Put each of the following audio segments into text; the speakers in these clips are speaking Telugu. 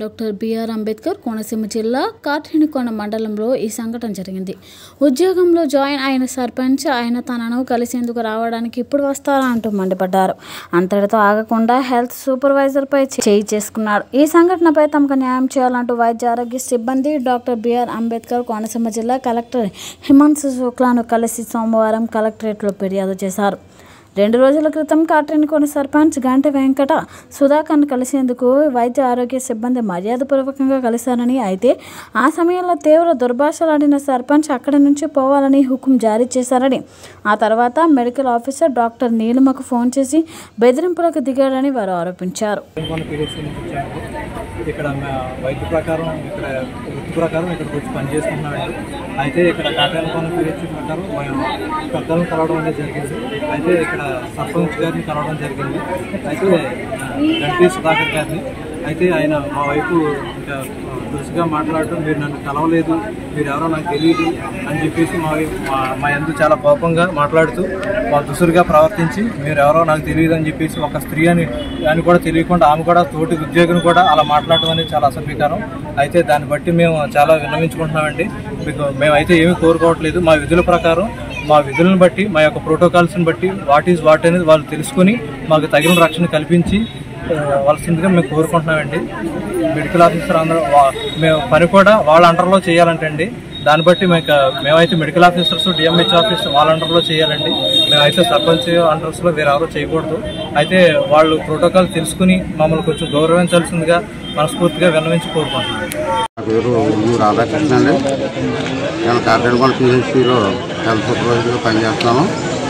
డాక్టర్ బిఆర్ అంబేద్కర్ కోనసీమ జిల్లా కాట్రేనికోన మండలంలో ఈ సంఘటన జరిగింది ఉద్యోగంలో జాయిన్ అయిన సర్పంచ్ ఆయన తనను కలిసేందుకు రావడానికి ఇప్పుడు వస్తారా అంటూ మండిపడ్డారు అంతటితో ఆగకుండా హెల్త్ సూపర్వైజర్పై చేయి చేసుకున్నాడు ఈ సంఘటనపై తమకు న్యాయం చేయాలంటూ వైద్య ఆరోగ్య సిబ్బంది డాక్టర్ బిఆర్ అంబేద్కర్ కోనసీమ జిల్లా కలెక్టర్ హిమాంశు శుక్లాను కలిసి సోమవారం కలెక్టరేట్లో ఫిర్యాదు చేశారు రెండు రోజుల క్రితం కాట్రేనికోన సర్పంచ్ గంట వెంకట సుధాకర్ను కలిసేందుకు వైద్య ఆరోగ్య సిబ్బంది మర్యాదపూర్వకంగా కలిశారని అయితే ఆ సమయంలో తీవ్ర దుర్భాషలాడిన సర్పంచ్ అక్కడి నుంచి పోవాలని హుకుం జారీ చేశారని ఆ తర్వాత మెడికల్ ఆఫీసర్ డాక్టర్ నీలిమకు ఫోన్ చేసి బెదిరింపులకు దిగాడని వారు ఆరోపించారు కొన్ని పీరియడ్స్ నుంచి వచ్చాము ఇక్కడ మా వైద్య ప్రకారం ఇక్కడ వృత్తి ప్రకారం ఇక్కడికి వచ్చి పని చేసుకుంటున్నామండి అయితే ఇక్కడ కాటాలకోన పీరియడ్స్ ప్రకారం మేము పెద్దలను కలవడం అనేది జరిగింది అయితే ఇక్కడ సర్పంచ్ గారిని కలవడం జరిగింది అయితే గంటి సుధాకర్ గారిని అయితే ఆయన మా వైపు ఇంకా దురుసుగా మాట్లాడటం మీరు నన్ను కలవలేదు మీరు ఎవరో నాకు తెలియదు అని చెప్పేసి మా వైపు- మా- మా ఎందు చాలా కోపంగా మాట్లాడుతూ మా దుసురుగా ప్రవర్తించి మీరు ఎవరో నాకు తెలియదు అని చెప్పేసి ఒక స్త్రీ అని అని కూడా తెలియకుండా ఆమె కూడా తోటి ఉద్యోగిని కూడా అలా మాట్లాడటం అనేది చాలా అసభ్యకరం అయితే దాన్ని బట్టి మేము చాలా విన్నవించుకుంటున్నామండి మీకు మేమైతే ఏమీ కోరుకోవట్లేదు మా విధుల ప్రకారం మా విధులను బట్టి మా యొక్క ప్రోటోకాల్స్ని బట్టి వాట్ ఈజ్ వాట్ అనేది వాళ్ళు తెలుసుకుని మాకు తగిన రక్షణ కల్పించి ఆ, వలసిందిగా మేము కోరుకుంటున్నామండి మెడికల్ ఆఫీసర్ అందరూ వా- మేము పని కూడా వాళ్ళ అండర్లో చేయాలంటండి దాన్ని బట్టి మీకు మేమైతే మెడికల్ ఆఫీసర్స్ డిఎంహెచ్ ఆఫీసర్ వాళ్ళ అండర్లో చేయాలండి మేమైతే సర్పంచ్ అండర్స్లో వేరెవరో చేయకూడదు అయితే వాళ్ళు ప్రోటోకాల్ తెలుసుకుని మమ్మల్ని కొంచెం గౌరవించాల్సిందిగా మనస్ఫూర్తిగా విన్నవించి కోరుకుంటున్నాం నా పేరు ఉల్లు రాధాకృష్ణ అండి నేను కాకినాడ పిహెచ్సిలో హెల్త్ సూపర్వైజర్గా పనిచేస్తున్నాను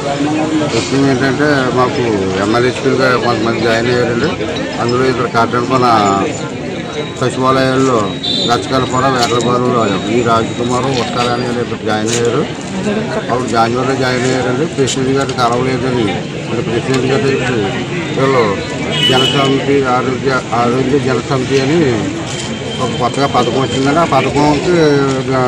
విషయం ఏంటంటే మాకు ఎమ్మెల్యేస్పీలుగా కొంతమంది జాయిన్ అయ్యారండి అందులో ఇక్కడ కాకినాడ సచివాలయాల్లో గచ్చకలపుర వేటలబారులో ఈ రాజకుమారు ఉత్తరాని గారు ఇక్కడ జాయిన్ అయ్యారు వాళ్ళు జాన్యువరిలో జాయిన్ అయ్యారండి ప్రెసిడెంట్ గారిని కలవలేదని అంటే ప్రెసిడెంట్ గారి దగ్గరికి వీళ్ళు జనసమితి ఆరోగ్య ఆరోగ్య జనసమితి అని ఒక కొత్తగా పథకం వచ్చిందండి ఆ పథకంకి ఆ,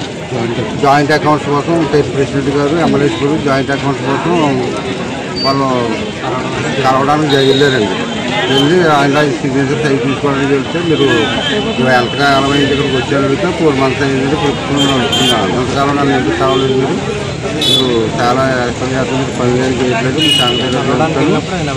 జాయింట్ అకౌంట్స్ కోసం ప్రెసిడెంట్ గారు ఎమ్మెల్యే గారు జాయింట్ అకౌంట్స్ కోసం వాళ్ళు కలవడానికి జ- వెళ్ళారండి వెళ్ళి ఆయన సిగ్నేచర్ సైజ్ తీసుకోవడానికి వెళ్తే మీరు మీరు ఎంతకాలం అయింది ఇక్కడికి వచ్చారు అడిగితే ఫోర్ మంత్స్ అయింది పెట్టుకుని అడుగుతున్నారు ఎంతకాలం నన్ను ఎందుకు కావలేదు మీరు మీరు చాలా పని చేస్తుంది పని ఏం చేయట్లేదు మీ సంగతి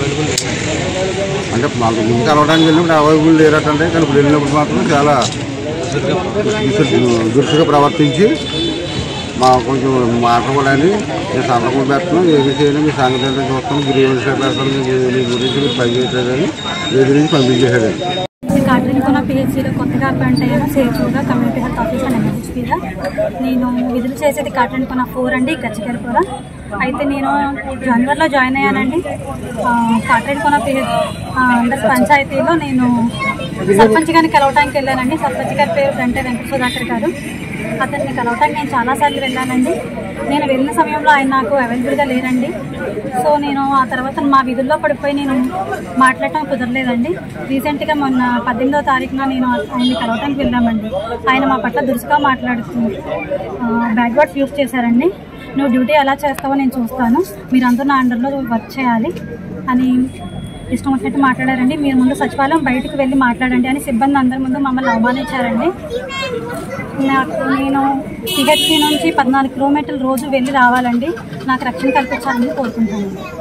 అంటే మాకు ముందు కలవడానికి వెళ్ళినప్పుడు అవైలబుల్ లేరటంటే కానీ ఇప్పుడు వెళ్ళినప్పుడు మాత్రం చాలా దురుసు- దురుసుగా ప్రవర్తించి మా కొంచెం మాట్లాడాలని నేను సంతకం పెడుతున్నాం ఏమి చేయను మీ సంగతి ఏంటో చూస్తాం గ్రీవెన్స్ పెడతాను మీ మీ గురించి మీరు పని చేయట్లేదని ఎదిరించి పంపించేసాడండి కాట్రిన్కోన పిహెచ్సిలో కొత్తగా అపాయింట్ అయ్యాను సేచూగా కమ్యూనిటీ హెల్త్ ఆఫీసర్ ఎమ్మెల్యేస్పీగా నేను విధులు చేసేది కాట్రిన్కోన ఫోర్ అండి గచ్చికరిపుర అయితే నేను జనవరిలో జాయిన్ అయ్యానండి ఆ, కాట్రిన్కోన పిహెచ్ ఆ, అండర్ పంచాయతీలో నేను సర్పంచ్ గారిని కలవటానికి వెళ్ళానండి సర్పంచ్ గారి పేరు గంటే వెంకట సుధాకర్ గారు అతన్ని కలవటానికి నేను చాలాసార్లు వెళ్ళానండి నేను వెళ్ళిన సమయంలో ఆయన నాకు అవైలబుల్గా లేరండి సో నేను ఆ తర్వాత మా విధుల్లో పడిపోయి నేను మాట్లాడటం కుదరలేదండి రీసెంట్గా మొన్న పద్దెనిమిదో తారీఖున నేను ఆయన్ని కలవటానికి వెళ్ళామండి ఆయన మా పట్ల దురుసుగా మాట్లాడుతూ బ్యాక్ వర్డ్స్ యూస్ చేశారండి నువ్వు డ్యూటీ ఎలా చేస్తావో నేను చూస్తాను మీరందరూ నా అండర్లో వర్క్ చేయాలి అని ఇష్టం వచ్చినట్టు మాట్లాడారండి మీరు ముందు సచివాలయం బయటకు వెళ్ళి మాట్లాడండి అని సిబ్బంది అందరి ముందు మమ్మల్ని అవమానించారండి నాకు నేను పిహెచ్సి నుంచి పద్నాలుగు కిలోమీటర్లు రోజు వెళ్ళి రావాలండి నాకు రక్షణ కల్పించాలని కోరుకుంటున్నాను